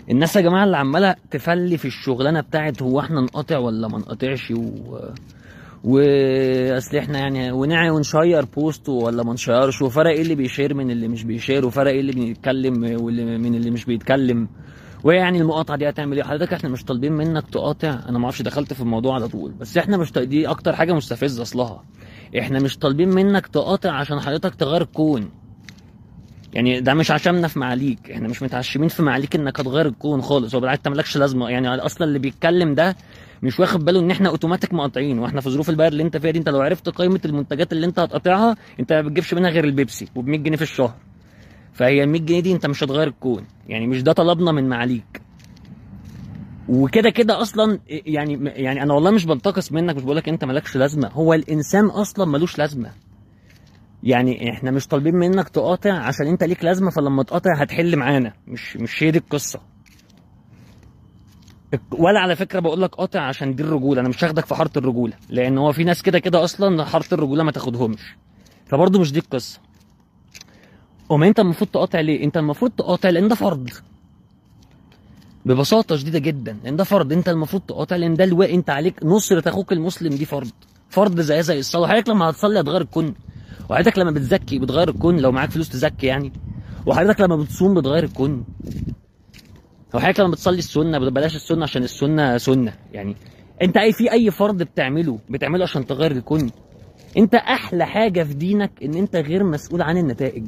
الناس يا جماعه اللي عماله تفلي في الشغلانه بتاعت هو احنا نقاطع ولا ما نقاطعش و واصل احنا يعني ونعي ونشير بوست ولا ما نشيرش وفرق ايه اللي بيشير من اللي مش بيشير وفرق ايه اللي بيتكلم واللي من اللي مش بيتكلم ويعني المقاطعه دي هتعمل ايه حضرتك احنا مش طالبين منك تقاطع انا ما اعرفش دخلت في الموضوع على طول بس احنا مش طا- دي اكتر حاجه مستفزه اصلها احنا مش طالبين منك تقاطع عشان حضرتك تغير الكون يعني ده مش عشمنا في معاليك احنا مش متعشمين في معاليك انك هتغير الكون خالص هو بالعكس انت مالكش لازمه يعني اصلا اللي بيتكلم ده مش واخد باله ان احنا اوتوماتيك مقاطعين واحنا في ظروف البلد اللي انت فيها دي انت لو عرفت قائمه المنتجات اللي انت هتقاطعها انت ما بتجيبش منها غير البيبسي وب 100 جنيه في الشهر فهي ال 100 جنيه دي انت مش هتغير الكون يعني مش ده طلبنا من معاليك وكده كده اصلا يعني يعني انا والله مش بنتقص منك مش بقول لك انت مالكش لازمه هو الانسان اصلا ملوش لازمه يعني احنا مش طالبين منك تقاطع عشان انت ليك لازمه فلما تقاطع هتحل معانا مش مش هي دي القصه ولا على فكره بقول لك قاطع عشان دي الرجوله انا مش هاخدك في حاره الرجوله لان هو في ناس كده كده اصلا حاره الرجوله ما تاخدهمش فبرضه مش دي القصه وما انت المفروض تقاطع ليه انت المفروض تقاطع لان ده فرض ببساطه شديده جدا لان ده فرض انت المفروض تقاطع لان ده الواء انت عليك نصره اخوك المسلم دي فرض فرض زي زي الصلاه حضرتك لما هتصلي هتغير الكون وحضرتك لما بتزكي بتغير الكون لو معاك فلوس تزكي يعني وحضرتك لما بتصوم بتغير الكون وحضرتك لما بتصلي السنه بلاش السنه عشان السنه سنه يعني انت اي في اي فرض بتعمله بتعمله عشان تغير الكون انت احلى حاجه في دينك ان انت غير مسؤول عن النتائج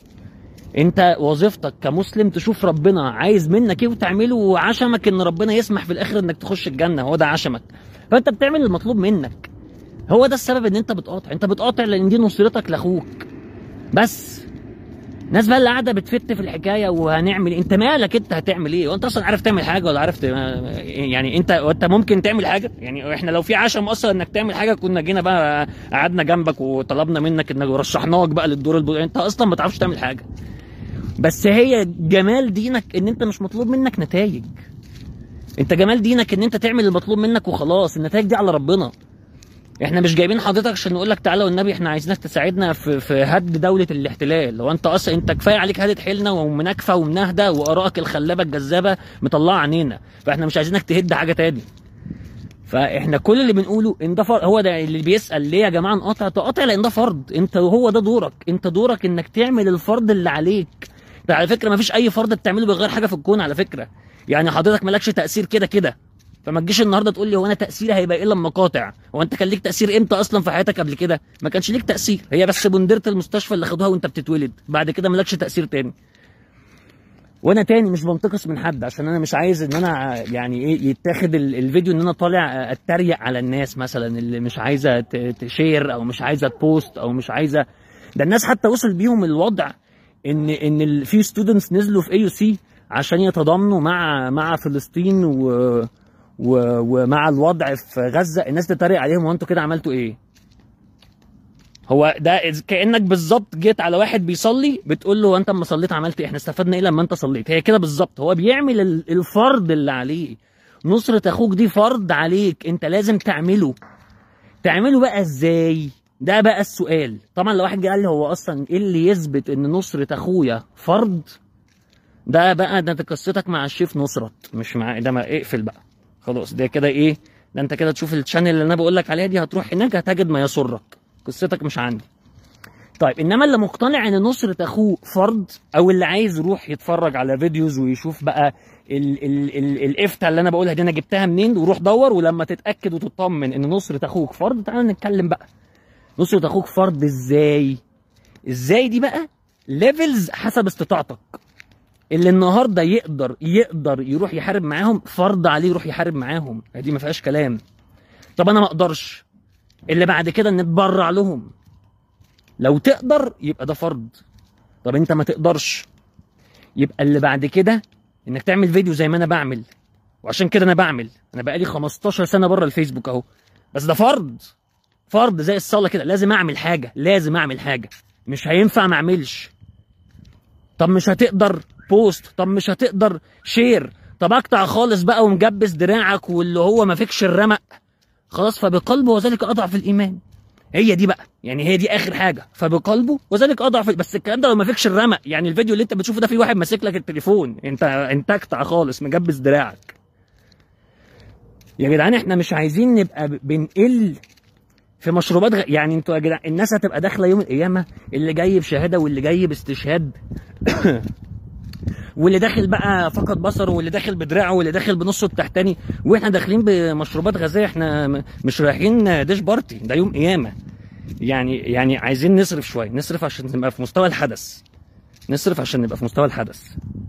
انت وظيفتك كمسلم تشوف ربنا عايز منك ايه وتعمله وعشمك ان ربنا يسمح في الاخر انك تخش الجنه هو ده عشمك فانت بتعمل المطلوب منك هو ده السبب ان انت بتقاطع انت بتقاطع لان دي نصرتك لاخوك بس الناس بقى اللي قاعده بتفت في الحكايه وهنعمل إيه؟ انت مالك انت هتعمل ايه وانت اصلا عارف تعمل حاجه ولا عارف ت- يعني انت وانت ممكن تعمل حاجه يعني احنا لو في عشم اصلا انك تعمل حاجه كنا جينا بقى قعدنا جنبك وطلبنا منك انك ورشحناك بقى للدور الب... انت اصلا ما تعرفش تعمل حاجه بس هي جمال دينك ان انت مش مطلوب منك نتائج انت جمال دينك ان انت تعمل المطلوب منك وخلاص النتائج دي على ربنا احنا مش جايبين حضرتك عشان نقول لك تعالى والنبي احنا عايزينك تساعدنا في في هد دوله الاحتلال هو انت اصلا انت كفايه عليك هدة حيلنا ومناكفه ومناهده وارائك الخلابه الجذابه مطلعه عينينا فاحنا مش عايزينك تهد حاجه تاني فاحنا كل اللي بنقوله ان ده فرض هو ده اللي بيسال ليه يا جماعه نقاطع تقاطع لان ده فرض انت هو ده دورك انت دورك انك تعمل الفرض اللي عليك ده على فكره ما فيش اي فرض بتعمله بيغير حاجه في الكون على فكره يعني حضرتك مالكش تاثير كده كده فما تجيش النهارده تقول لي هو انا تاثيري هيبقى ايه لما قاطع هو انت كان ليك تاثير امتى اصلا في حياتك قبل كده ما كانش ليك تاثير هي بس بنديره المستشفى اللي خدوها وانت بتتولد بعد كده مالكش تاثير تاني وانا تاني مش بنتقص من حد عشان انا مش عايز ان انا يعني ايه يتاخد ال- الفيديو ان انا طالع اتريق على الناس مثلا اللي مش عايزه ت- تشير او مش عايزه تبوست او مش عايزه ده الناس حتى وصل بيهم الوضع ان ان ال- في ستودنتس نزلوا في اي سي عشان يتضامنوا مع مع فلسطين و و ومع الوضع في غزه الناس تتريق عليهم وانتوا كده عملتوا ايه؟ هو ده إز- كانك بالظبط جيت على واحد بيصلي بتقول له انت اما صليت عملت ايه؟ احنا استفدنا ايه لما انت صليت؟ هي كده بالظبط هو بيعمل ال- الفرض اللي عليه نصرة اخوك دي فرض عليك انت لازم تعمله تعمله بقى ازاي؟ ده بقى السؤال طبعا لو واحد جه قال لي هو اصلا ايه اللي يثبت ان نصرة اخويا فرض ده بقى ده انت قصتك مع الشيف نصرت مش مع ده ما اقفل بقى خلاص ده كده ايه ده انت كده تشوف الشانل اللي انا بقول لك عليها دي هتروح هناك هتجد ما يسرك قصتك مش عندي طيب انما اللي مقتنع ان نصرة اخوه فرض او اللي عايز يروح يتفرج على فيديوز ويشوف بقى ال ال ال الافتة اللي انا بقولها دي انا جبتها منين وروح دور ولما تتاكد وتطمن ان نصرة اخوك فرض تعالى نتكلم بقى نصرة اخوك فرض ازاي ازاي دي بقى ليفلز حسب استطاعتك اللي النهارده يقدر يقدر يروح يحارب معاهم فرض عليه يروح يحارب معاهم دي ما فيهاش كلام طب انا ما اقدرش اللي بعد كده نتبرع لهم لو تقدر يبقى ده فرض طب انت ما تقدرش يبقى اللي بعد كده انك تعمل فيديو زي ما انا بعمل وعشان كده انا بعمل انا بقالي 15 سنه بره الفيسبوك اهو بس ده فرض فرض زي الصلاه كده لازم اعمل حاجه لازم اعمل حاجه مش هينفع ما اعملش طب مش هتقدر بوست طب مش هتقدر شير طب اقطع خالص بقى ومجبس دراعك واللي هو ما فيكش الرمق خلاص فبقلب وذلك اضعف الايمان هي دي بقى يعني هي دي اخر حاجه فبقلبه وذلك اضعف بس الكلام ده لو ما فيكش الرمق يعني الفيديو اللي انت بتشوفه ده في واحد ماسك لك التليفون انت انت اكتع خالص مجبس دراعك يا جدعان احنا مش عايزين نبقى ب- بنقل في مشروبات غ... يعني انتوا يا جدعان الناس هتبقى داخله يوم القيامه اللي جاي بشهاده واللي جاي باستشهاد واللي داخل بقى فقد بصره واللي داخل بدراعه واللي داخل بنصه التحتاني واحنا داخلين بمشروبات غازيه احنا م- مش رايحين ديش بارتي ده يوم قيامه يعني يعني عايزين نصرف شويه نصرف عشان نبقى في مستوى الحدث نصرف عشان نبقى في مستوى الحدث